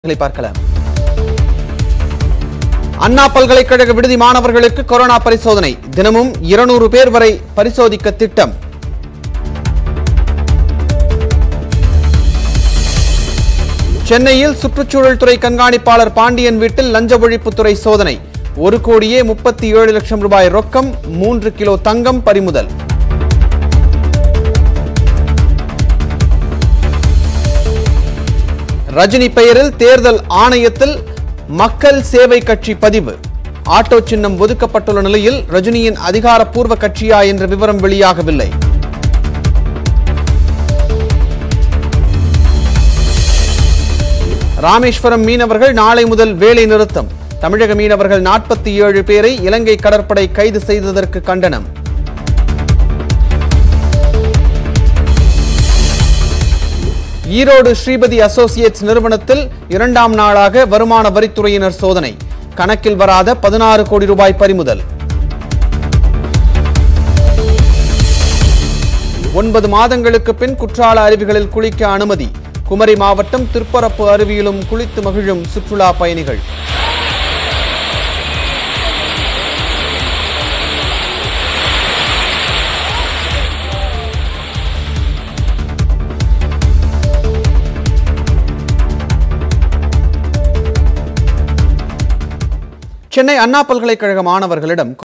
செய்திகளை பார்க்கலாம் அண்ணா பல்கலைக்கழக விடுதி மாணவர்களுக்கு கொரோனா பரிசோதனை தினமும் இருநூறு பேர் வரை பரிசோதிக்க திட்டம் சென்னையில் சுற்றுச்சூழல் துறை கண்காணிப்பாளர் பாண்டியன் வீட்டில் லஞ்ச ஒழிப்புத்துறை சோதனை ஒரு கோடியே முப்பத்தி ஏழு லட்சம் ரூபாய் ரொக்கம் மூன்று கிலோ தங்கம் பறிமுதல் ரஜினி பெயரில் தேர்தல் ஆணையத்தில் மக்கள் சேவை கட்சி பதிவு ஆட்டோ சின்னம் ஒதுக்கப்பட்டுள்ள நிலையில் ரஜினியின் அதிகாரப்பூர்வ கட்சியா என்ற விவரம் வெளியாகவில்லை ராமேஸ்வரம் மீனவர்கள் நாளை முதல் வேலை நிறுத்தம் தமிழக மீனவர்கள் நாற்பத்தி ஏழு பேரை இலங்கை கடற்படை கைது செய்ததற்கு கண்டனம் ஈரோடு ஸ்ரீபதி அசோசியேட்ஸ் நிறுவனத்தில் இரண்டாம் நாளாக வருமான வரித்துறையினர் சோதனை கணக்கில் வராத பதினாறு கோடி ரூபாய் பறிமுதல் ஒன்பது மாதங்களுக்கு பின் குற்றால அருவிகளில் குளிக்க அனுமதி குமரி மாவட்டம் திருப்பரப்பு அருவியிலும் குளித்து மகிழும் சுற்றுலா பயணிகள் சென்னை அண்ணா பல்கலைக்கழக மாணவர்களிடம்